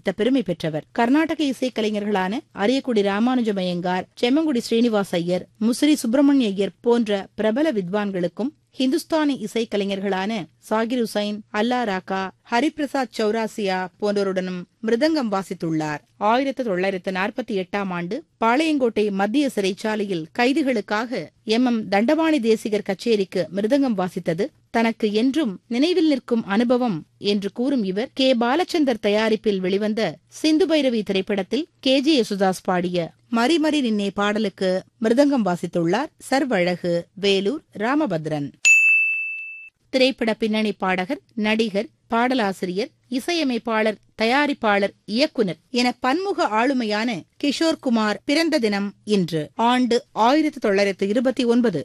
நடித்த பெருமை பெற்றவர் கர்நாடக இசைக்கலைஞர்களான அரியக்குடி ராமானுஜமயங்கார் செம்மங்குடி ஸ்ரீனிவாஸ் ஐயர் முசிறி சுப்பிரமணிய ஐயர் போன்ற பிரபல வித்வான்களுக்கும் ஹிந்துஸ்தானி இசைக்கலைஞர்களான சாகிர் உசைன் அல்லா ராக்கா ஹரிபிரசாத் சௌராசியா போன்றோருடனும் மிருதங்கம் வாசித்துள்ளார் ஆயிரத்து தொள்ளாயிரத்து நாற்பத்தி எட்டாம் ஆண்டு பாளையங்கோட்டை மத்திய சிறைச்சாலையில் கைதிகளுக்காக எம் எம் தண்டபாணி தேசிகர் கச்சேரிக்கு மிருதங்கம் வாசித்தது தனக்கு என்றும் நினைவில் நிற்கும் அனுபவம் என்று கூறும் இவர் கே பாலச்சந்தர் தயாரிப்பில் வெளிவந்த சிந்து பைரவி திரைப்படத்தில் கே ஜே யேசுதாஸ் பாடிய மரிமரி நின்னே பாடலுக்கு மிருதங்கம் வாசித்துள்ளார் சர்வழகு வேலூர் ராமபத்ரன் திரைப்பட பின்னணி பாடகர் நடிகர் பாடலாசிரியர் இசையமைப்பாளர் தயாரிப்பாளர் இயக்குனர் என பன்முக ஆளுமையான கிஷோர் குமார் பிறந்த தினம் இன்று ஆண்டு ஆயிரத்தி தொள்ளாயிரத்து இருபத்தி ஒன்பது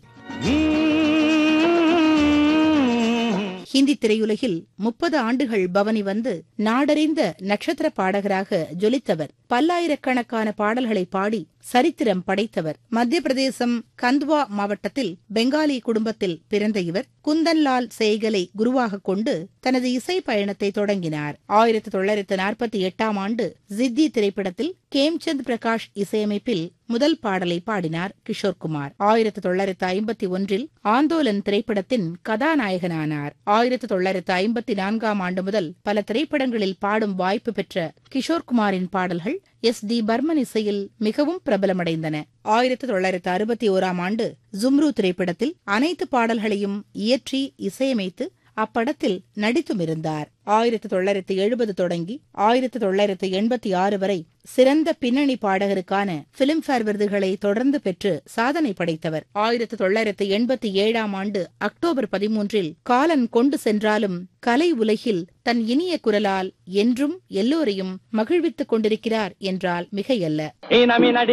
ஹிந்தி திரையுலகில் முப்பது ஆண்டுகள் பவனி வந்து நாடறிந்த நட்சத்திர பாடகராக ஜொலித்தவர் பல்லாயிரக்கணக்கான பாடல்களை பாடி சரித்திரம் படைத்தவர் மத்திய பிரதேசம் கந்த்வா மாவட்டத்தில் பெங்காலி குடும்பத்தில் பிறந்த இவர் குந்தன்லால் சேகலை குருவாக கொண்டு தனது இசை பயணத்தை தொடங்கினார் ஆயிரத்தி தொள்ளாயிரத்து நாற்பத்தி எட்டாம் ஆண்டு ஜித்தி திரைப்படத்தில் கேம்சந்த் பிரகாஷ் இசையமைப்பில் முதல் பாடலை பாடினார் கிஷோர்குமார் ஆயிரத்தி தொள்ளாயிரத்து ஐம்பத்தி ஒன்றில் ஆந்தோலன் திரைப்படத்தின் கதாநாயகனானார் ஆயிரத்தி தொள்ளாயிரத்து ஐம்பத்தி நான்காம் ஆண்டு முதல் பல திரைப்படங்களில் பாடும் வாய்ப்பு பெற்ற கிஷோர்குமாரின் பாடல்கள் எஸ் டி பர்மன் இசையில் மிகவும் பிரபலமடைந்தன ஆயிரத்தி தொள்ளாயிரத்து அறுபத்தி ஓராம் ஆண்டு ஜும்ரு திரைப்படத்தில் அனைத்து பாடல்களையும் இயற்றி இசையமைத்து அப்படத்தில் நடித்தும் இருந்தார் ஆயிரத்தி தொள்ளாயிரத்து எழுபது தொடங்கி ஆயிரத்தி தொள்ளாயிரத்து எண்பத்தி ஆறு வரை சிறந்த பின்னணி பாடகருக்கான பிலிம்பேர் விருதுகளை தொடர்ந்து பெற்று சாதனை படைத்தவர் ஆயிரத்தி தொள்ளாயிரத்து எண்பத்தி ஏழாம் ஆண்டு அக்டோபர் பதிமூன்றில் காலன் கொண்டு சென்றாலும் கலை உலகில் தன் இனிய குரலால் என்றும் எல்லோரையும் மகிழ்வித்துக் கொண்டிருக்கிறார் என்றால் மிகையல்ல